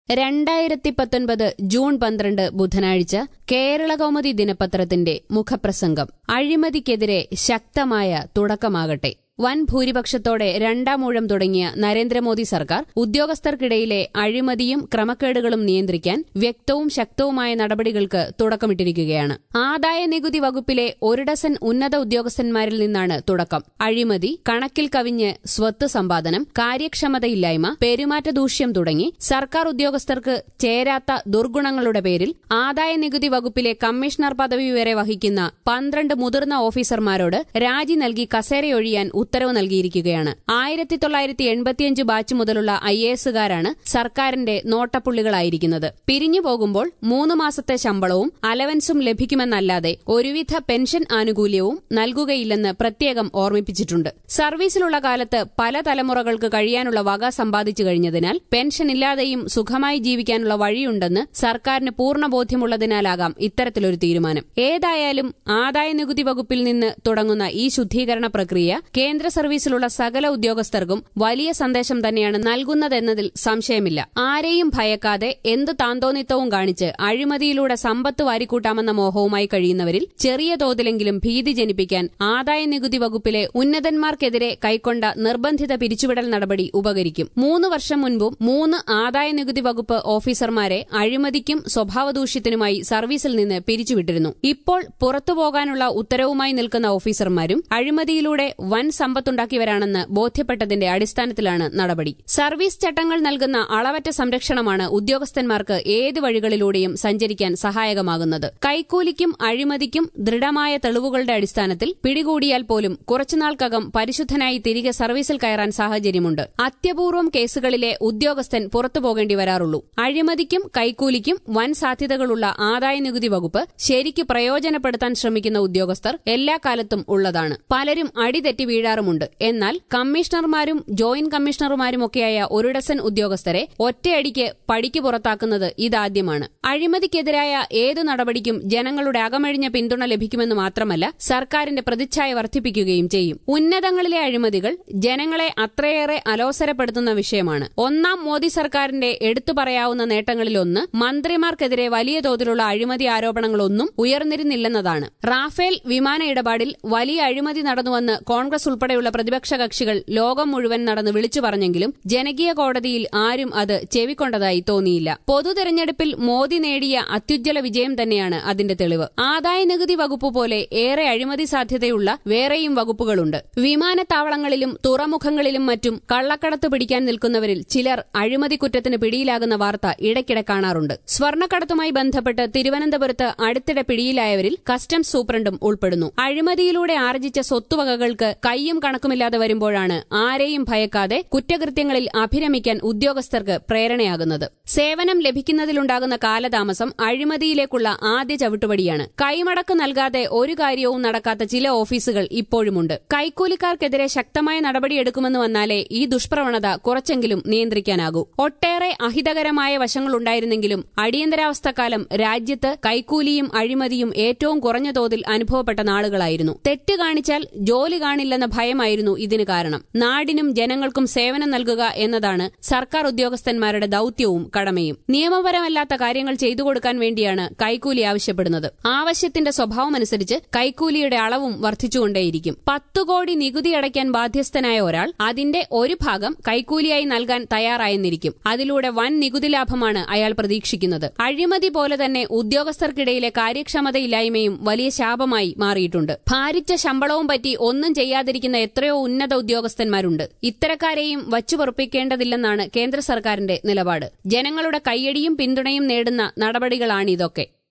രണ്ടായിരത്തി പത്തൊൻപത് ജൂൺ പന്ത്രണ്ട് ബുധനാഴ്ച കേരളകൗമുദി ദിനപത്രത്തിന്റെ മുഖപ്രസംഗം അഴിമതിക്കെതിരെ ശക്തമായ തുടക്കമാകട്ടെ വൻ ഭൂരിപക്ഷത്തോടെ രണ്ടാമൂഴം തുടങ്ങിയ നരേന്ദ്രമോദി സർക്കാർ ഉദ്യോഗസ്ഥർക്കിടയിലെ അഴിമതിയും ക്രമക്കേടുകളും നിയന്ത്രിക്കാൻ വ്യക്തവും ശക്തവുമായ നടപടികൾക്ക് തുടക്കമിട്ടിരിക്കുകയാണ് ആദായ നികുതി വകുപ്പിലെ ഒരു ഡസൻ ഉന്നത ഉദ്യോഗസ്ഥന്മാരിൽ നിന്നാണ് തുടക്കം അഴിമതി കണക്കിൽ കവിഞ്ഞ് സ്വത്ത് സമ്പാദനം കാര്യക്ഷമതയില്ലായ്മ പെരുമാറ്റ ദൂഷ്യം തുടങ്ങി സർക്കാർ ഉദ്യോഗസ്ഥർക്ക് ചേരാത്ത ദുർഗുണങ്ങളുടെ പേരിൽ ആദായ നികുതി വകുപ്പിലെ കമ്മീഷണർ പദവി വരെ വഹിക്കുന്ന പന്ത്രണ്ട് മുതിർന്ന ഓഫീസർമാരോട് രാജി നൽകി കസേരയൊഴിയാൻ ഉത്തരവ് നൽകിയിരിക്കുകയാണ് ആയിരത്തി തൊള്ളായിരത്തി എൺപത്തിയഞ്ച് ബാച്ച് മുതലുള്ള ഐ എ എസുകാരാണ് സർക്കാരിന്റെ നോട്ടപ്പുള്ളികളായിരിക്കുന്നത് പിരിഞ്ഞു പോകുമ്പോൾ മൂന്ന് മാസത്തെ ശമ്പളവും അലവൻസും ലഭിക്കുമെന്നല്ലാതെ ഒരുവിധ പെൻഷൻ ആനുകൂല്യവും നൽകുകയില്ലെന്ന് പ്രത്യേകം ഓർമ്മിപ്പിച്ചിട്ടുണ്ട് സർവീസിലുള്ള കാലത്ത് പല തലമുറകൾക്ക് കഴിയാനുള്ള വക സമ്പാദിച്ചു കഴിഞ്ഞതിനാൽ പെൻഷൻ ഇല്ലാതെയും സുഖമായി ജീവിക്കാനുള്ള വഴിയുണ്ടെന്ന് സർക്കാരിന് പൂർണ്ണ ബോധ്യമുള്ളതിനാലാകാം ഇത്തരത്തിലൊരു തീരുമാനം ഏതായാലും ആദായ നികുതി വകുപ്പിൽ നിന്ന് തുടങ്ങുന്ന ഈ ശുദ്ധീകരണ പ്രക്രിയ കേന്ദ്ര സർവീസിലുള്ള സകല ഉദ്യോഗസ്ഥർക്കും വലിയ സന്ദേശം തന്നെയാണ് നൽകുന്നതെന്നതിൽ സംശയമില്ല ആരെയും ഭയക്കാതെ എന്ത് താന്തോന്നിത്തവും കാണിച്ച് അഴിമതിയിലൂടെ സമ്പത്ത് വാരിക്കൂട്ടാമെന്ന മോഹവുമായി കഴിയുന്നവരിൽ ചെറിയ തോതിലെങ്കിലും ഭീതി ജനിപ്പിക്കാൻ ആദായ നികുതി വകുപ്പിലെ ഉന്നതന്മാർക്കെതിരെ കൈക്കൊണ്ട നിർബന്ധിത പിരിച്ചുവിടൽ നടപടി ഉപകരിക്കും മൂന്ന് വർഷം മുൻപും മൂന്ന് ആദായ നികുതി വകുപ്പ് ഓഫീസർമാരെ അഴിമതിക്കും സ്വഭാവദൂഷ്യത്തിനുമായി സർവീസിൽ നിന്ന് പിരിച്ചുവിട്ടിരുന്നു ഇപ്പോൾ പുറത്തുപോകാനുള്ള ഉത്തരവുമായി നിൽക്കുന്ന ഓഫീസർമാരും അഴിമതിയിലൂടെ വൻ സമ്പത്തുണ്ടാക്കിയവരാണെന്ന് ബോധ്യപ്പെട്ടതിന്റെ അടിസ്ഥാനത്തിലാണ് നടപടി സർവീസ് ചട്ടങ്ങൾ നൽകുന്ന അളവറ്റ സംരക്ഷണമാണ് ഉദ്യോഗസ്ഥന്മാർക്ക് ഏത് വഴികളിലൂടെയും സഞ്ചരിക്കാൻ സഹായകമാകുന്നത് കൈക്കൂലിക്കും അഴിമതിക്കും ദൃഢമായ തെളിവുകളുടെ അടിസ്ഥാനത്തിൽ പിടികൂടിയാൽ പോലും കുറച്ചുനാൾക്കകം പരിശുദ്ധനായി തിരികെ സർവീസിൽ കയറാൻ സാഹചര്യമുണ്ട് അത്യപൂർവം കേസുകളിലെ ഉദ്യോഗസ്ഥൻ പുറത്തു പോകേണ്ടി വരാറുള്ളൂ അഴിമതിക്കും കൈക്കൂലിക്കും വൻ സാധ്യതകളുള്ള ആദായ നികുതി വകുപ്പ് ശരിക്ക് പ്രയോജനപ്പെടുത്താൻ ശ്രമിക്കുന്ന ഉദ്യോഗസ്ഥർ എല്ലാ കാലത്തും ഉള്ളതാണ് പലരും അടിതെറ്റി വീഴാറുമുണ്ട് എന്നാൽ കമ്മീഷണർമാരും ജോയിന്റ് കമ്മീഷണർമാരുമൊക്കെയായ ഒരു ഡസൻ ഉദ്യോഗസ്ഥരെ ഒറ്റയടിക്ക് പടിക്ക് പുറത്താക്കുന്നത് ഇതാദ്യമാണ് അഴിമതിക്കെതിരായ ഏതു നടപടിക്കും ജനങ്ങളുടെ അകമഴിഞ്ഞ പിന്തുണ ലഭിക്കുമെന്ന് മാത്രമല്ല സർക്കാരിന്റെ പ്രതിച്ഛായ വർദ്ധിപ്പിക്കുകയും ചെയ്യും ഉന്നതങ്ങളിലെ അഴിമതികൾ ജനങ്ങളെ അത്രയേറെ അലോസരപ്പെടുത്തുന്ന വിഷയമാണ് ഒന്നാം മോദി സർക്കാരിന്റെ എടുത്തു പറയാവുന്ന നേട്ടങ്ങളിലൊന്ന് മന്ത്രിമാർക്കെതിരെ വലിയ തോതിലുള്ള അഴിമതി ആരോപണങ്ങളൊന്നും ഉയർന്നിരുന്നില്ലെന്നതാണ് റാഫേൽ വിമാന ഇടപാടിൽ വലിയ അഴിമതി നടന്നുവെന്ന് കോൺഗ്രസ് ഉൾപ്പെടെയുള്ള പ്രതിപക്ഷ കക്ഷികൾ ലോകം മുഴുവൻ നടന്ന് വിളിച്ചു പറഞ്ഞെങ്കിലും ജനകീയ കോടതിയിൽ ആരും അത് ചെവിക്കൊണ്ടതായി തോന്നിയില്ല പൊതു തെരഞ്ഞെടുപ്പിൽ മോദി നേടിയ അത്യുജ്വല വിജയം തന്നെയാണ് അതിന്റെ തെളിവ് ആദായ നികുതി വകുപ്പ് പോലെ ഏറെ അഴിമതി സാധ്യതയുള്ള വേറെയും വകുപ്പുകളുണ്ട് വിമാനത്താവളങ്ങളിലും തുറമുഖങ്ങളിലും മറ്റും കള്ളക്കടത്ത് പിടിക്കാൻ നിൽക്കുന്നവരിൽ ചിലർ അഴിമതി കുറ്റത്തിന് പിടിയിലാകുന്ന വാർത്ത ഇടയ്ക്കിടെ കാണാറുണ്ട് സ്വർണ്ണക്കടത്തുമായി ബന്ധപ്പെട്ട് തിരുവനന്തപുരത്ത് അടുത്തിടെ പിടിയിലായവരിൽ കസ്റ്റംസ് സൂപ്രണ്ടും ഉൾപ്പെടുന്നു അഴിമതിയിലൂടെ ആർജിച്ച സ്വത്തുവകകൾക്ക് കയ്യും കണക്കുമില്ലാതെ വരുമ്പോഴാണ് ആരെയും ഭയക്കാതെ കുറ്റകൃത്യങ്ങളിൽ അഭിരമിക്കാൻ ഉദ്യോഗസ്ഥർക്ക് പ്രേരണയാകുന്നത് സേവനം ലഭിക്കുന്നതിലുണ്ടാകുന്ന കാലതാമസം അഴിമതിയിലേക്കുള്ള ആദ്യ ചവിട്ടുപടിയാണ് കൈമടക്ക് നൽകാതെ ഒരു കാര്യവും നടക്കാത്ത ചില ഓഫീസുകൾ ഇപ്പോഴുമുണ്ട് കൈക്കൂലിക്കാർക്കെതിരെ ശക്തമായ നടപടിയെടുക്കുമെന്ന് വന്നാലേ ഈ ദുഷ്പ്രവണത കുറച്ചെങ്കിലും നിയന്ത്രിക്കാനാകൂ ഒട്ടേറെ അഹിതകരമായ വശങ്ങളുണ്ടായിരുന്നെങ്കിലും അടിയന്തരാവസ്ഥക്കാലം രാജ്യത്ത് കൈക്കൂലിയും അഴിമതിയും ഏറ്റവും കുറഞ്ഞ തോതിൽ അനുഭവപ്പെട്ട നാളുകളായിരുന്നു തെറ്റ് കാണിച്ചാൽ ജോലി കാണില്ലെന്ന ഭയമായിരുന്നു ഇതിന് കാരണം നാടിനും ജനങ്ങൾക്കും സേവനം നൽകുക എന്നതാണ് സർക്കാർ ഉദ്യോഗസ്ഥന്മാരുടെ ദൌത്യവും കടമയും നിയമപരമല്ലാത്ത കാര്യങ്ങൾ ചെയ്തു കൊടുക്കാൻ വേണ്ടിയാണ് കൈക്കൂലി ആവശ്യപ്പെടുന്നത് ആവശ്യത്തിന്റെ സ്വഭാവമനുസരിച്ച് കൈക്കൂലിയുടെ അളവും വർദ്ധിച്ചുകൊണ്ടേയിരിക്കും പത്തു കോടി നികുതി അടയ്ക്കാൻ ബാധ്യസ്ഥനായ ഒരാൾ അതിന്റെ ഒരു ഭാഗം കൈക്കൂലിയായി നൽകാൻ തയ്യാറായെന്നിരിക്കും അതിലൂടെ വൻ നികുതി ലാഭമാണ് അയാൾ പ്രതീക്ഷിക്കുന്നത് അഴിമതി പോലെ തന്നെ ഉദ്യോഗസ്ഥർക്കിടയിലെ കാര്യക്ഷമതയില്ലായ്മയും വലിയ ശാപമായി മാറിയിട്ടുണ്ട് ഭാരിച്ച ശമ്പളവും പറ്റി ഒന്നും ചെയ്യാതിരിക്കുന്ന എത്രയോ ഉന്നത ഉദ്യോഗസ്ഥന്മാരുണ്ട് ഇത്തരക്കാരെയും വച്ചുപൊറുപ്പിക്കേണ്ടതില്ലെന്നാണ് കേന്ദ്ര സർക്കാരിന്റെ നിലപാട് ജനങ്ങളുടെ കയ്യടിയും പിന്തുണയും നേടുന്ന നടപടികളാണിതൊക്കെ